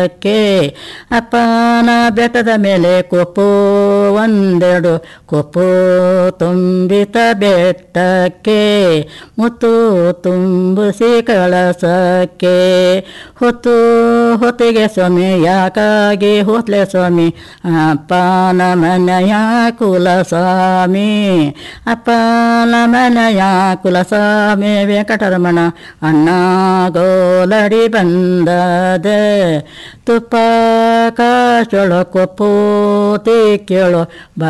ಕ್ಕೆ ಅಪ್ಪನ ಬೆಟ್ಟದ ಮೇಲೆ ಕೊಪ್ಪು ಒಂದೆರಡು ಕೊಪ್ಪು ತುಂಬಿತ ಬೆಟ್ಟಕ್ಕೆ ಮುತ್ತು ತುಂಬಿಸಿ ಕಳಸಕ್ಕೆ ಹೊತ್ತು ಹೊತ್ತಿಗೆ ಸ್ವಾಮಿ ಯಾಕಾಗಿ ಹೋತ್ಲೆ ಸ್ವಾಮಿ ಅಪ್ಪನ ಮನೆಯ ಕುಲಸ್ವಾಮಿ ಅಪ್ಪನ ಮನೆಯ ಕುಲಸ್ವಾಮಿ ವೆಂಕಟರಮಣ ಅಣ್ಣ ಗೋಲಡಿ ಬಂದದೆ ತುಪ್ಪ ಕಾಚೊಳ ಕೊಪ್ಪೂತಿ ಕೇಳೋ